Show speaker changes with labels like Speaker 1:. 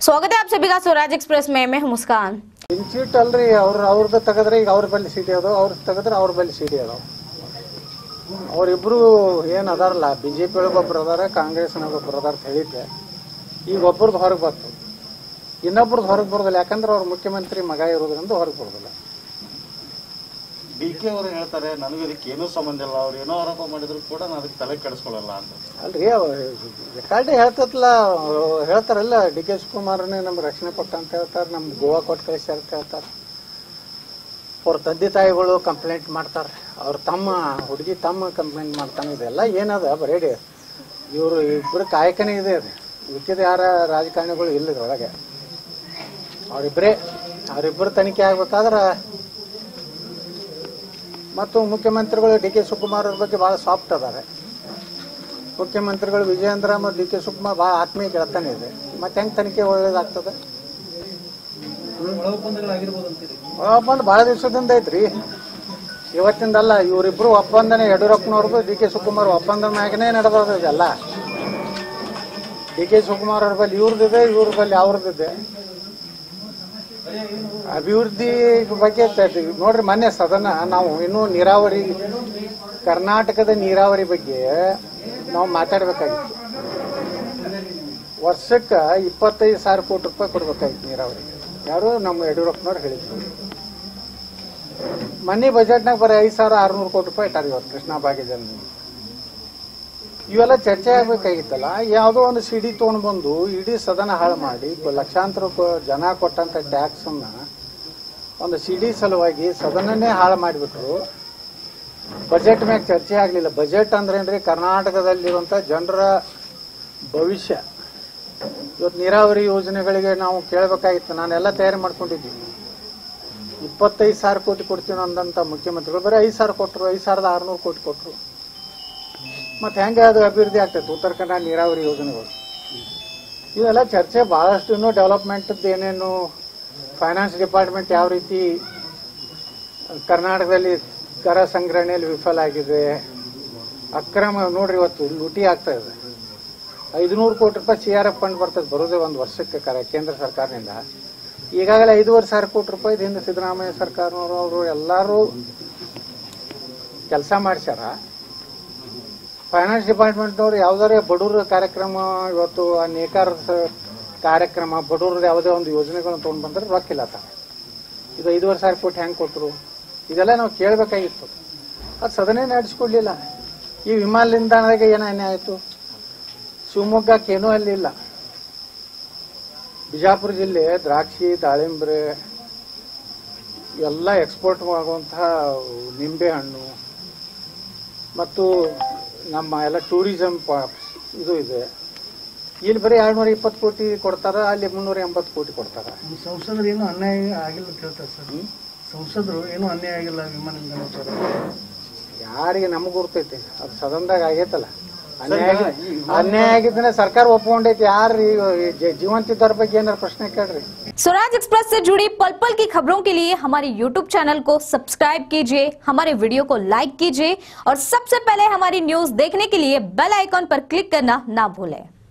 Speaker 1: स्वागत है आप सभी का स्वराज एक्सप्रेस में मैं हूं मुस्कान
Speaker 2: ಇನ್ಸ್ಟಿಟ್ಯೂಟ್ ಅಲ್ರಿ ಅವ್ರ ಅವ್ರದ್ದು ತೆಗೆದ್ರೆ ಈಗ ಅವ್ರ ಬಲ್ಲಿ ಸೀಟಿ ಅದಾವ ಅವ್ರ ತೆಗೆದ್ರೆ ಅವ್ರ ಬಲ್ಲಿ ಸೀಟಿ ಅದಾವ ಅವರಿಬ್ರು ಏನು ಅದಾರಲ್ಲ ಬಿ ಜೆ ಪಿ ಒಳಗೆ ಒಬ್ರು ಅದಾರ ಕಾಂಗ್ರೆಸ್ನಾಗ ಒಬ್ರು ಅದಾರ ಅಂತ ಹೇಳಿದ್ದೆ ಈಗ ಒಬ್ಬರದ್ದು ಹೊರಗೆ ಬಂತು ಇನ್ನೊಬ್ರದ್ದು ಹೊರಗೆ ಬರೋದಿಲ್ಲ ಯಾಕಂದ್ರೆ ಅವ್ರ ಮುಖ್ಯಮಂತ್ರಿ ಮಗ ಇರೋದ್ರಿಂದ ಹೊರಗೆ ಬರೋದಿಲ್ಲ
Speaker 3: ಡಿ ಕೆ ಅವರು ಹೇಳ್ತಾರೆ ನನಗೆ ಇದಕ್ಕೆ ಏನೂ ಸಂಬಂಧ ಇಲ್ಲ ಅವ್ರು ಏನೋ ಆರೋಪ ಮಾಡಿದ್ರು ಕೂಡ ನಾನು ಅದಕ್ಕೆ ತಲೆ ಕೆಡಿಸ್ಕೊಳ್ಳಲ್ಲ ಅಂತ
Speaker 2: ಅಲ್ರಿ ರೆಕಾರ್ಡೆ ಹೇಳ್ತತ್ಲ ಅವ್ರು ಹೇಳ್ತಾರಲ್ಲ ಡಿ ಕೆ ಶಿವಕುಮಾರನೇ ನಮ್ಗೆ ರಕ್ಷಣೆ ಕೊಟ್ಟ ಅಂತ ಹೇಳ್ತಾರೆ ನಮ್ಗೆ ಗೋವಾ ಕೊಟ್ಟು ಕಳಿಸ್ಯಾರ ಅಂತ ಹೇಳ್ತಾರೆ ಅವ್ರ ತಂದೆ ತಾಯಿಗಳು ಕಂಪ್ಲೇಂಟ್ ಮಾಡ್ತಾರೆ ಅವ್ರ ತಮ್ಮ ಹುಡುಗಿ ತಮ್ಮ ಕಂಪ್ಲೇಂಟ್ ಮಾಡ್ತಾನೆ ಇದೆಲ್ಲ ಏನದ ಬರೀ ಇವರು ಇಬ್ಬರು ಕಾಯಕನೇ ಇದೆ ಅದು ಉಳಿದ ಯಾರ ರಾಜಕಾರಣಿಗಳು ಇಲ್ಲ ಇದ್ರೊಳಗೆ ಅವರಿಬ್ಬರೇ ಅವರಿಬ್ಬರು ತನಿಖೆ ಆಗ್ಬೇಕಾದ್ರೆ ಮತ್ತು ಮುಖ್ಯಮಂತ್ರಿಗಳು ಡಿ ಕೆ ಶಿವಕುಮಾರ್ ಅವ್ರ ಬಗ್ಗೆ ಭಾಳ ಸಾಫ್ಟ್ ಅದಾರೆ ಮುಖ್ಯಮಂತ್ರಿಗಳು ವಿಜಯೇಂದ್ರ ಮತ್ತು ಡಿ ಕೆ ಶಿವಕುಮಾರ್ ಭಾಳ ಆತ್ಮೀಯ ಗೆಳತನ ಇದೆ ಮತ್ತೆ ಹೆಂಗೆ ತನಿಖೆ ಒಳ್ಳೇದಾಗ್ತದೆ ಒಪ್ಪಂದ ಭಾಳ ದಿವಸದಿಂದ ಐತ್ರಿ ಇವತ್ತಿಂದಲ್ಲ ಇವರಿಬ್ರು ಒಪ್ಪಂದನೆ ಯಡಿಯೂರಪ್ಪನವ್ರದ್ದು ಡಿ ಕೆ ಶಿವಕುಮಾರ್ ಒಪ್ಪಂದ ಮ್ಯಾಗನೇ ನಡೆದದ ಇದೆಲ್ಲ ಡಿ ಕೆ ಶಿವಕುಮಾರ್ ಅವ್ರ ಬಲ್ಲಿ ಇವ್ರದ್ದಿದೆ ಇವ್ರ ಬಲ್ಲಿ ಅವ್ರದ್ದಿದೆ ಅಭಿವೃದ್ಧಿ ಬಗ್ಗೆ ತ- ನೋಡ್ರಿ ಮೊನ್ನೆ ಸದನ ನಾವು ಇನ್ನೂ ನೀರಾವರಿ ಕರ್ನಾಟಕದ ನೀರಾವರಿ ಬಗ್ಗೆ ನಾವು ಮಾತಾಡ್ಬೇಕಾಗಿತ್ತು ವರ್ಷಕ್ಕೆ ಇಪ್ಪತ್ತೈದು ಸಾವಿರ ಕೋಟಿ ರೂಪಾಯಿ ಕೊಡ್ಬೇಕಾಗಿತ್ತು ನೀರಾವರಿಗೆ ಯಾರು ನಮ್ಮ ಯಡಿಯೂರಪ್ಪನವ್ರು ಹೇಳಿದ್ರು ಮನೆ ಬಜೆಟ್ನಾಗ ಬರೀ ಐದು ಸಾವಿರ ಆರುನೂರು ಕೋಟಿ ರೂಪಾಯಿ ಇಟ್ಟಾರ ಇವತ್ತು ಕೃಷ್ಣಾ ಭಾಗ್ಯದಲ್ಲಿ ಇವೆಲ್ಲ ಚರ್ಚೆ ಆಗ್ಬೇಕಾಗಿತ್ತಲ್ಲ ಯಾವುದೋ ಒಂದು ಸಿಡಿ ತೊಗೊಂಡು ಬಂದು ಇಡೀ ಸದನ ಹಾಳು ಮಾಡಿ ಬ- ಲಕ್ಷಾಂತರ ಕೊ- ಜನ ಕೊಟ್ಟಂತ ಟ್ಯಾಕ್ಸ್ ಅನ್ನ ಒಂದು ಸಿಡಿ ಸಲುವಾಗಿ ಸದನನೇ ಹಾಳು ಮಾಡಿಬಿಟ್ರು ಬಜೆಟ್ ಮ್ಯಾಗ ಚರ್ಚೆ ಆಗಲಿಲ್ಲ ಬಜೆಟ್ ಅಂದ್ರೇನ್ರಿ ಕರ್ನಾಟಕದಲ್ಲಿರುವಂತ ಜನರ ಭವಿಷ್ಯ ಇವತ್ತು ನೀರಾವರಿ ಯೋಜನೆಗಳಿಗೆ ನಾವು ಕೇಳಬೇಕಾಗಿತ್ತು ನಾನೆಲ್ಲ ತಯಾರಿ ಮಾಡ್ಕೊಂಡಿದ್ದೀವಿ ಇಪ್ಪತ್ತೈದು ಸಾವಿರ ಕೋಟಿ ಕೊಡ್ತೀವಿ ಅಂದಂತ ಮುಖ್ಯಮಂತ್ರಿಗಳು ಬರೀ ಐದು ಸಾವಿರ ಕೊಟ್ಟರು ಐದು ಸಾವಿರದ ಆರುನೂರು ಕೋಟಿ ಕೊಟ್ಟರು ಮತ್ತೆ ಹೆಂಗೆ ಅದು ಅಭಿವೃದ್ಧಿ ಆಗ್ತೈತೆ ಉತ್ತರ ಕನ್ನಡ ನೀರಾವರಿ ಯೋಜನೆಗಳು ಇವೆಲ್ಲ ಚರ್ಚೆ ಭಾಳಷ್ಟು ಇನ್ನೂ ಡೆವಲಪ್ಮೆಂಟ್ದು ಏನೇನು ಫೈನಾನ್ಸ್ ಡಿಪಾರ್ಟ್ಮೆಂಟ್ ಯಾವ ರೀತಿ ಕರ್ನಾಟಕದಲ್ಲಿ ಕರ ಸಂಗ್ರಹಣೆಯಲ್ಲಿ ವಿಫಲ ಆಗಿದೆ ಅಕ್ರಮ ನೋಡ್ರಿ ಇವತ್ತು ಲೂಟಿ ಆಗ್ತಾ ಇದೆ ಐದುನೂರು ಕೋಟಿ ರೂಪಾಯಿ ಸಿ ಆರ್ ಎಫ್ ಫಂಡ್ ಬರ್ತದೆ ಬರೋದೇ ಒಂದು ವರ್ಷಕ್ಕೆ ಕರ ಕೇಂದ್ರ ಸರ್ಕಾರದಿಂದ ಈಗಾಗಲೇ ಐದೂವರೆ ಸಾವಿರ ಕೋಟಿ ರೂಪಾಯಿ ಹಿಂದೆ ಸಿದ್ದರಾಮಯ್ಯ ಸರ್ಕಾರನವರು ಅವರು ಎಲ್ಲರೂ ಕೆಲಸ ಮಾಡ್ಸ್ಯಾರ ಫೈನಾನ್ಸ್ ಡಿಪಾರ್ಟ್ಮೆಂಟ್ನವ್ರು ಯಾವ್ದಾರೇ ಬಡವ್ರ ಕಾರ್ಯಕ್ರಮ ಇವತ್ತು ಆ ನೇಕಾರ ಸ- ಕಾರ್ಯಕ್ರಮ ಬಡವ್ರದ್ದು ಯಾವುದೇ ಒಂದು ಯೋಜನೆಗಳನ್ನ ತೊಗೊಂಡು ಬಂದ್ರೆ ರೊಕ್ಕಿಲ್ಲ ತ ಇದು ಐದುವರೆ ಸಾವಿರ ಕೋಟಿ ಹೆಂಗೆ ಕೊಟ್ಟರು ಇದೆಲ್ಲ ನಾವು ಕೇಳಬೇಕಾಗಿತ್ತು ಅದು ಸದನೇ ನಡೆಸ್ಕೊಡ್ಲಿಲ್ಲ ಈ ವಿಮಾನ ನಿಲ್ದಾಣದಾಗ ಏನೇನೇ ಆಯಿತು ಶಿವಮೊಗ್ಗಕ್ಕೆ ಏನೂ ಅಲ್ಲಿಲ್ಲ ಬಿಜಾಪುರ ಜಿಲ್ಲೆ ದ್ರಾಕ್ಷಿ ದಾಳಿಂಬ್ರೆ ಎಲ್ಲ ಎಕ್ಸ್ಪೋರ್ಟ್ ಆಗುವಂತಹ ನಿಂಬೆ ಹಣ್ಣು ಮತ್ತು ನಮ್ಮ ಎಲ್ಲ ಟೂರಿಸಂ ಇದು ಇದೆ ಇಲ್ಲಿ ಬರೀ ಎರಡ್ನೂರ ಇಪ್ಪತ್ತು ಕೋಟಿ ಕೊಡ್ತಾರ ಅಲ್ಲಿ ಮುನ್ನೂರ ಎಂಬತ್ತು ಕೋಟಿ ಕೊಡ್ತಾರ
Speaker 4: ಸಂಸದರು ಏನು ಅನ್ಯಾಯ ಆಗಿಲ್ಲ ಅಂತ ಹೇಳ್ತಾರೆ ಸರ್ ಸಂಸದರು ಏನು ಅನ್ಯಾಯ ಆಗಿಲ್ಲ ವಿಮಾನ ನಿಲ್ದಾಣ ವಿಚಾರ
Speaker 2: ಯಾರಿಗೆ ನಮಗೆ ಗುರ್ತೈತಿ ಅದು ಸದನದಾಗ ಆಗೈತಲ್ಲ ಅನ್ಯಾಯ ಆಗಿ- ಅನ್ಯಾಯ ಆಗಿದ್ರೆ ಸರ್ಕಾರ ಒಪ್ಕೊಂಡೈತಿ ಯಾರು ಜೀವಂತ ಇದ್ದವ್ರ ಬಗ್ಗೆ ಏನಾರ ಪ್ರಶ್ನೆ ಕೇಳ್ರಿ
Speaker 1: स्वराज एक्सप्रेस से जुड़ी पल पल की खबरों के लिए हमारे यूट्यूब चैनल को सब्सक्राइब कीजिए हमारे वीडियो को लाइक कीजिए और सबसे पहले हमारी न्यूज देखने के लिए बेल आइकॉन पर क्लिक करना ना भूलें